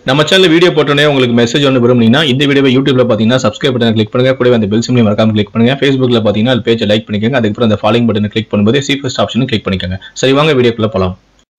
நம்ம channel video போட்டோன்னே உங்களுக்கு மெசேஜ் ஒன்று விரும்புனீங்கன்னா இந்த வீடியோவை யூடியூப்ல பார்த்தீங்கன்னா சப்ஸ்கிரைப் பட்டன் கிளிக் பண்ணுங்க கூடவே அந்த பெல் சிம்லையும் மறக்காம கிளிக் பண்ணுங்க ஃபேஸ்புக்ல பார்த்தீங்கன்னா அது பேஜை லைக் பண்ணிக்கோங்க அதுக்கப்புறம் அந்த ஃபாலோயிங் பட்டனை கிளிக் பண்ணும்போது சி ஃபர்ஸ்ட் ஆப்ஷனும் கிளிக் பண்ணிக்கோங்க சரி வாங்க வீடியோக்குள்ள போலாம்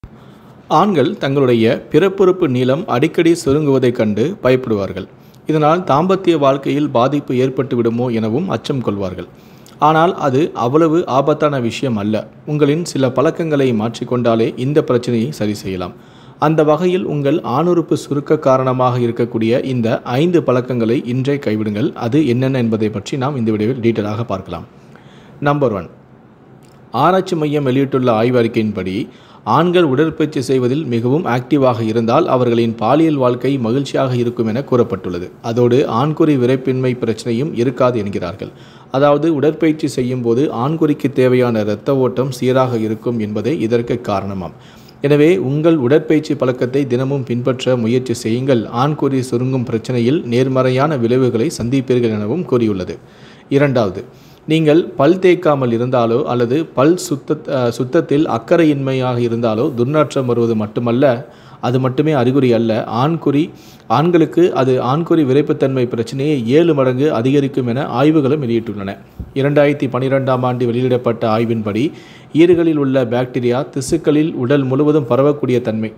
ஆண்கள் தங்களுடைய பிறப்புறுப்பு நீளம் அடிக்கடி சுருங்குவதைக் கண்டு பயப்படுவார்கள் இதனால் தாம்பத்திய வாழ்க்கையில் பாதிப்பு ஏற்பட்டு விடுமோ எனவும் அச்சம் கொள்வார்கள் ஆனால் அது அவ்வளவு ஆபத்தான விஷயம் அல்ல உங்களின் சில பழக்கங்களை மாற்றிக்கொண்டாலே இந்த பிரச்சனையை சரி செய்யலாம் அந்த வகையில் உங்கள் ஆணுறுப்பு சுருக்க காரணமாக இருக்கக்கூடிய இந்த ஐந்து பழக்கங்களை இன்றே கைவிடுங்கள் அது என்னென்ன என்பதை பற்றி நாம் இந்த வீடியோவில் டீட்டெயிலாக பார்க்கலாம் நம்பர் ஒன் ஆராய்ச்சி மையம் வெளியிட்டுள்ள ஆய்வறிக்கையின்படி ஆண்கள் உடற்பயிற்சி செய்வதில் மிகவும் ஆக்டிவாக இருந்தால் அவர்களின் பாலியல் வாழ்க்கை மகிழ்ச்சியாக இருக்கும் என கூறப்பட்டுள்ளது அதோடு ஆண்குறி விரைப்பின்மை பிரச்சனையும் இருக்காது என்கிறார்கள் அதாவது உடற்பயிற்சி செய்யும் போது ஆண்குறிக்கு தேவையான இரத்த ஓட்டம் சீராக இருக்கும் என்பதே இதற்கு காரணமாம் எனவே உங்கள் உடற்பயிற்சி பழக்கத்தை தினமும் பின்பற்ற முயற்சி செய்யுங்கள் ஆண்குறி சுருங்கும் பிரச்சனையில் நேர்மறையான விளைவுகளை சந்திப்பீர்கள் எனவும் கூறியுள்ளது இரண்டாவது நீங்கள் பல் தேய்க்காமல் இருந்தாலோ அல்லது பல் சுத்த அஹ், சுத்தத்தில் அக்கறையின்மையாக இருந்தாலோ துர்நாற்றம் வருவது மட்டுமல்ல அது மட்டுமே அறிகுறி அல்ல ஆண்குறி ஆண்களுக்கு அது ஆண்குறி விரைப்புத்தன்மை பிரச்சனையை ஏழு மடங்கு அதிகரிக்கும் என ஆய்வுகளும் வெளியிட்டுள்ளன இரண்டாயிரத்தி பன்னிரெண்டாம் ஆண்டு வெளியிடப்பட்ட ஆய்வின்படி ஈறுகளில் உள்ள பாக்டீரியா திசுக்களில் உடல் முழுவதும் பரவக்கூடிய தன்மை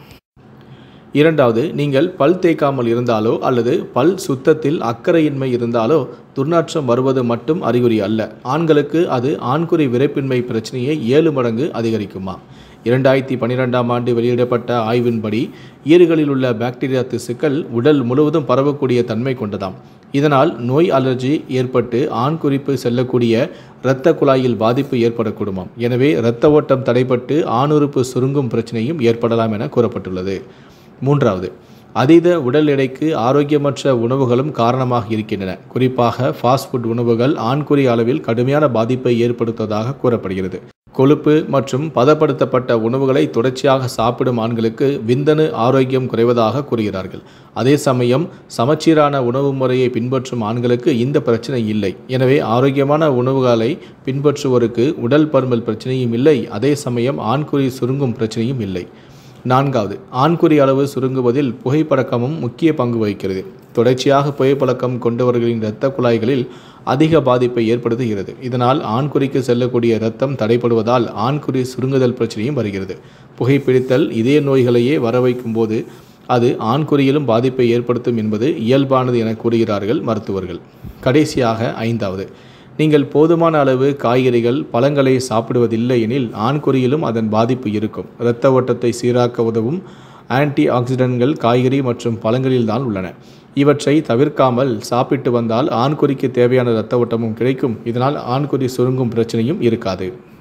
இரண்டாவது நீங்கள் பல் தேய்க்காமல் இருந்தாலோ அல்லது பல் சுத்தத்தில் அக்கறையின்மை இருந்தாலோ துர்நாற்றம் வருவது மட்டும் அறிகுறி அல்ல ஆண்களுக்கு அது ஆண்குறி விரைப்பின்மை பிரச்சனையை ஏழு மடங்கு அதிகரிக்குமா இரண்டாயிரத்தி பன்னிரெண்டாம் ஆண்டு வெளியிடப்பட்ட ஆய்வின்படி ஈறுகளில் உள்ள பாக்டீரியா திசுக்கள் உடல் முழுவதும் பரவக்கூடிய தன்மை கொண்டதாம் இதனால் நோய் அலர்ஜி ஏற்பட்டு ஆண் குறிப்பு செல்லக்கூடிய இரத்த குழாயில் பாதிப்பு ஏற்படக்கூடுமாம் எனவே இரத்த ஓட்டம் தடைப்பட்டு ஆணுறுப்பு சுருங்கும் பிரச்சனையும் ஏற்படலாம் என கூறப்பட்டுள்ளது மூன்றாவது அதீத உடல் எடைக்கு ஆரோக்கியமற்ற உணவுகளும் காரணமாக இருக்கின்றன குறிப்பாக ஃபாஸ்ட் ஃபுட் உணவுகள் ஆண்குறி அளவில் கடுமையான பாதிப்பை ஏற்படுத்துவதாக கூறப்படுகிறது கொழுப்பு மற்றும் பதப்படுத்தப்பட்ட உணவுகளை தொடர்ச்சியாக சாப்பிடும் ஆண்களுக்கு விந்தணு ஆரோக்கியம் குறைவதாக கூறுகிறார்கள் அதே சமயம் சமச்சீரான உணவு முறையை பின்பற்றும் ஆண்களுக்கு இந்த பிரச்சனை இல்லை எனவே ஆரோக்கியமான உணவுகளை பின்பற்றுவோருக்கு உடல் பருமல் பிரச்சனையும் இல்லை அதே சமயம் ஆண்குறி சுருங்கும் பிரச்சனையும் இல்லை நான்காவது ஆண்குறி அளவு சுருங்குவதில் புகைப்பழக்கமும் முக்கிய பங்கு வகிக்கிறது தொடர்ச்சியாக புகைப்பழக்கம் கொண்டவர்களின் இரத்த குழாய்களில் அதிக பாதிப்பை ஏற்படுத்துகிறது இதனால் ஆண்குறிக்கு செல்லக்கூடிய இரத்தம் தடைப்படுவதால் ஆண்குறி சுருங்குதல் பிரச்சனையும் வருகிறது புகைப்பிடித்தல் இதய நோய்களையே வர வைக்கும் போது அது ஆண்குறியிலும் பாதிப்பை ஏற்படுத்தும் என்பது இயல்பானது என கூறுகிறார்கள் மருத்துவர்கள் கடைசியாக ஐந்தாவது நீங்கள் போதுமான அளவு காய்கறிகள் பழங்களை சாப்பிடுவதில்லை எனில் ஆண்குறியிலும் அதன் பாதிப்பு இருக்கும் இரத்த ஓட்டத்தை சீராக்க உதவும் ஆன்டி ஆக்சிடென்ட்கள் காய்கறி மற்றும் பழங்களில் தான் உள்ளன இவற்றை தவிர்க்காமல் சாப்பிட்டு வந்தால் ஆண்குறிக்கு தேவையான இரத்த ஓட்டமும் கிடைக்கும் இதனால் ஆண்குறி சுருங்கும் பிரச்சனையும் இருக்காது